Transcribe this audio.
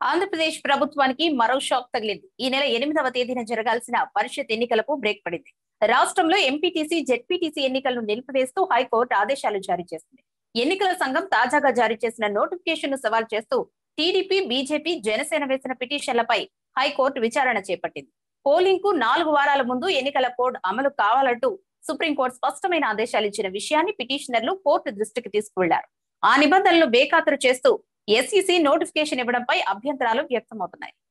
ఆంధ్రప్రదేశ్ ప్రభుత్వానికి మరో షాక్ తగిలింది ఈ నెల ఎనిమిదవ తేదీన జరగాల్సిన పరిషత్ ఎన్నికలకు బ్రేక్ పడింది రాష్ట్రంలో ఎంపీటీసీ జెడ్పీటీసీ ఎన్నికలను నిలిపివేస్తూ హైకోర్టు ఆదేశాలు జారీ చేసింది ఎన్నికల సంఘం తాజాగా జారీ చేసిన నోటిఫికేషన్ ను సవాల్ చేస్తూ టీడీపీ బీజేపీ జనసేన వేసిన పిటిషన్లపై హైకోర్టు విచారణ చేపట్టింది పోలింగ్ కు నాలుగు వారాల ముందు ఎన్నికల కోడ్ అమలు కావాలంటూ సుప్రీంకోర్టు స్పష్టమైన ఆదేశాలు ఇచ్చిన విషయాన్ని పిటిషనర్లు కోర్టు దృష్టికి తీసుకువెళ్లారు ఆ నిబంధనలను బేఖాతరు చేస్తూ ఎస్ఈసీ నోటిఫికేషన్ ఇవ్వడంపై అభ్యంతరాలు వ్యక్తమవుతున్నాయి